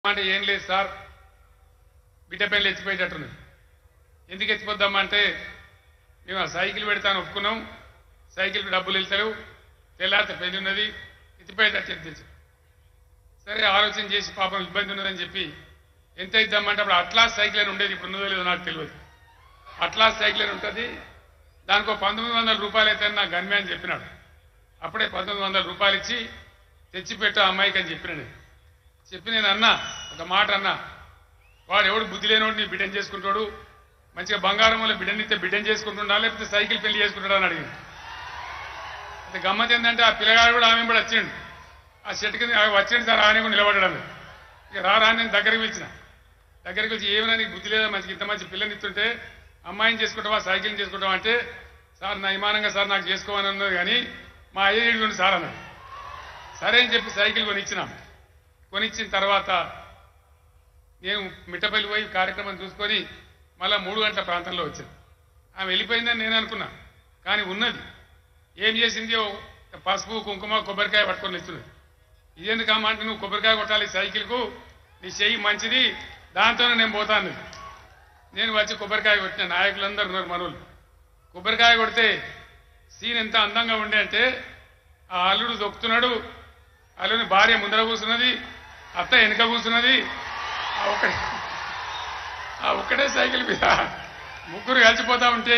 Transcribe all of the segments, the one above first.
అంటే ఏం లేదు సార్ బిడ్డ పెళ్ళి ఎత్తిపోయేటట్టున్నది ఎందుకు ఎత్తిపోద్దామంటే మేము ఆ సైకిల్ పెడతాను ఒప్పుకున్నాం సైకిల్కి డబ్బులు వెళ్తారు తెల్లారితే పెళ్లి ఉన్నది ఎత్తిపోయేటట్టు ఎత్తించు సరే ఆలోచన చేసి పాపం ఇబ్బంది ఉన్నదని చెప్పి ఎంత ఇద్దామంటే అప్పుడు అట్లాస్ సైకిల్ అని ఉండేది ఇప్పుడు ఉన్నదో లేదో నాకు తెలియదు అట్లాస్ సైకిల్ అని ఉంటుంది దానికో పంతొమ్మిది వందల రూపాయలు అయితే నాకు గన్మే అని చెప్పినాడు అప్పుడే పంతొమ్మిది వందల రూపాయలు ఇచ్చి తెచ్చిపెట్టు ఆ అమ్మాయికి అని చెప్పిన నేను చెప్పి నేను అన్నా ఒక మాట అన్నా వాడు ఎవడు బుద్ధి లేనివాడు నీ బిడ్డను చేసుకుంటాడు మంచిగా బంగారం వల్ల బిడ్డనిస్తే బిడ్డను చేసుకుంటుండా లేకపోతే సైకిల్ పెళ్లి చేసుకుంటాడా అని అడిగింది అయితే గమ్మత్ ఏంటంటే ఆ పిల్లగాడు కూడా ఆమె కూడా వచ్చిండు ఆ చెట్టు కింద వచ్చిండు సార్ ఆయన కూడా నిలబడడం ఇక రా రా అని నేను దగ్గరికి పిలిచిన దగ్గరికి వచ్చి ఏమైనా నీకు బుద్ధి లేదా మంచి ఇంత మంచి పిల్లని ఇస్తుంటే అమ్మాయిని చేసుకుంటావా సైకిల్ చేసుకుంటావా అంటే సార్ నా విమానంగా సార్ నాకు చేసుకోమని అన్నది కానీ మా అయ్యేడు ఉంది సార్ అన్నాడు సరే అని చెప్పి సైకిల్ కొనిచ్చినాం కొనిచ్చిన తర్వాత నేను మిట్టపల్లి పోయి కార్యక్రమం చూసుకొని మళ్ళా మూడు గంటల ప్రాంతంలో వచ్చాను ఆమె వెళ్ళిపోయిందని నేను అనుకున్నా కానీ ఉన్నది ఏం చేసింది ఓ పసుపు కుంకుమ కొబ్బరికాయ పట్టుకొని ఇస్తున్నది ఇదేందుకు అమ్మ అంటే నువ్వు కొబ్బరికాయ కొట్టాలి సైకిల్కు నీ చెయ్యి మంచిది దాంతోనే నేను పోతాను నేను వచ్చి కొబ్బరికాయ కొట్టిన నాయకులందరూ ఉన్నారు మనోళ్ళు కొబ్బరికాయ కొడితే సీన్ ఎంత అందంగా ఉండే అంటే ఆ అల్లుడు దొక్కుతున్నాడు అల్లుని భార్య ముందర కూర్చున్నది అత్త వెనుక కూర్చున్నది ఆ ఒక్కడే ఆ ఒక్కటే సైకిల్ మీద ముగ్గురు కలిసిపోతా ఉంటే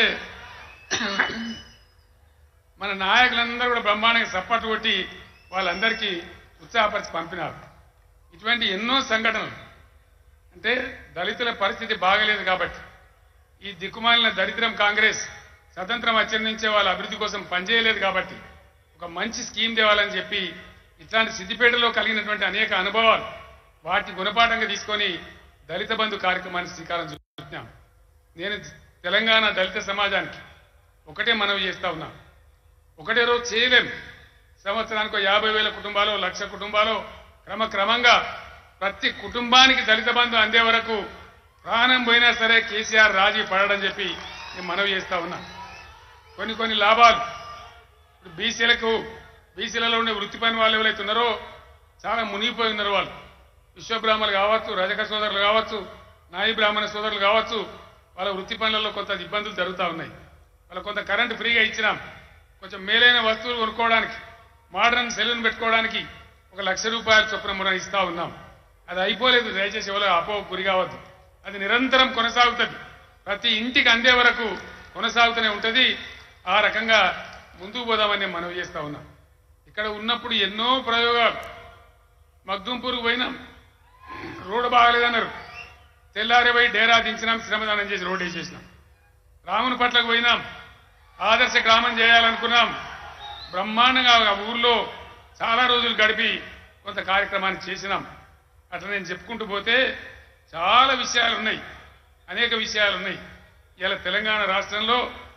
మన నాయకులందరూ కూడా బ్రహ్మాండంగా సప్పట్టు కొట్టి వాళ్ళందరికీ ఉత్సాహపరిచి పంపినారు ఇటువంటి ఎన్నో సంఘటనలు అంటే దళితుల పరిస్థితి బాగలేదు కాబట్టి ఈ దిక్కుమాలిన దరిద్రం కాంగ్రెస్ స్వతంత్రం వచ్చిన నుంచే వాళ్ళ అభివృద్ధి కోసం పనిచేయలేదు కాబట్టి ఒక మంచి స్కీమ్ తేవాలని చెప్పి ఇట్లాంటి సిద్దిపేటలో కలిగినటువంటి అనేక అనుభవాలు వాటి గుణపాఠంగా తీసుకొని దళిత బంధు కార్యక్రమాన్ని శ్రీకారం చుట్టాం నేను తెలంగాణ దళిత సమాజానికి ఒకటే మనవి చేస్తా ఉన్నా ఒకటే రోజు చేయలేం సంవత్సరానికి యాభై వేల కుటుంబాలు లక్ష కుటుంబాలు క్రమక్రమంగా ప్రతి కుటుంబానికి దళిత బంధు అందే వరకు ప్రాణం పోయినా సరే కేసీఆర్ రాజీ పడడం చెప్పి నేను మనవి చేస్తా ఉన్నా కొన్ని కొన్ని లాభాలు ఇప్పుడు బీసీలకు బీసీలలో ఉండే వృత్తి పని వాళ్ళు ఎవరైతే ఉన్నారో చాలా మునిగిపోయి ఉన్నారు వాళ్ళు విశ్వబ్రాహ్మణులు కావచ్చు రజక సోదరులు కావచ్చు నాయి బ్రాహ్మణ సోదరులు కావచ్చు వాళ్ళ వృత్తి పనులలో కొంత ఇబ్బందులు జరుగుతూ ఉన్నాయి వాళ్ళ కొంత కరెంటు ఫ్రీగా ఇచ్చినాం కొంచెం మేలైన వస్తువులు కొనుక్కోవడానికి మోడర్న్ సెలూన్ పెట్టుకోవడానికి ఒక లక్ష రూపాయల చొప్పున మనం ఇస్తా ఉన్నాం అది అయిపోలేదు దయచేసి ఎవరో అపో గురి కావద్దు అది నిరంతరం కొనసాగుతుంది ప్రతి ఇంటికి అందే వరకు కొనసాగుతూనే ఉంటుంది ఆ రకంగా ముందుకు పోదామని నేను మనవి చేస్తా ఉన్నాం ఇక్కడ ఉన్నప్పుడు ఎన్నో ప్రయోగాలు మగ్దుంపూర్కు పోయినాం రోడ్డు బాగాలేదన్నారు తెల్లారి పోయి డేరా దించినాం శ్రమదానం చేసి రోడ్డు వేసేసినాం రాముని పట్లకు పోయినాం ఆదర్శ గ్రామం చేయాలనుకున్నాం బ్రహ్మాండంగా ఆ ఊర్లో చాలా రోజులు గడిపి కొంత కార్యక్రమాన్ని చేసినాం అట్లా నేను చెప్పుకుంటూ పోతే చాలా విషయాలు ఉన్నాయి అనేక విషయాలు ఉన్నాయి ఇలా తెలంగాణ రాష్ట్రంలో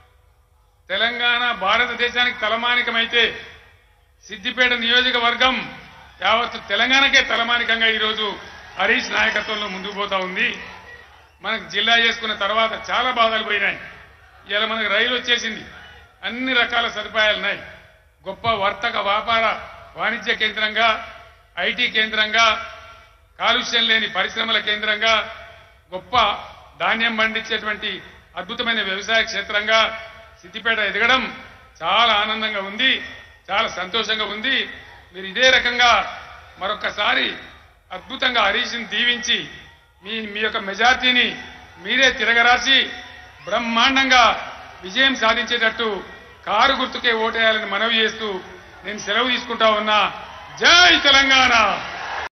తెలంగాణ భారతదేశానికి తలమానికమైతే సిద్దిపేట నియోజకవర్గం యావత్తు తెలంగాణకే తలమానికంగా ఈరోజు హరీష్ నాయకత్వంలో ముందుకు పోతా ఉంది మనకు జిల్లా చేసుకున్న తర్వాత చాలా బాధలు పోయినాయి ఇలా మనకు రైలు వచ్చేసింది అన్ని రకాల సదుపాయాలు ఉన్నాయి గొప్ప వర్తక వ్యాపార వాణిజ్య కేంద్రంగా ఐటీ కేంద్రంగా కాలుష్యం లేని పరిశ్రమల కేంద్రంగా గొప్ప ధాన్యం పండించేటువంటి అద్భుతమైన వ్యవసాయ క్షేత్రంగా సిద్దిపేట ఎదగడం చాలా ఆనందంగా ఉంది చాలా సంతోషంగా ఉంది మీరు ఇదే రకంగా మరొకసారి అద్భుతంగా హరీష్ని దీవించి మీ మీ యొక్క మెజార్టీని మీరే తిరగరాసి బ్రహ్మాండంగా విజయం సాధించేటట్టు కారు గుర్తుకే ఓటేయాలని మనవి చేస్తూ నేను సెలవు తీసుకుంటా ఉన్నా జై తెలంగాణ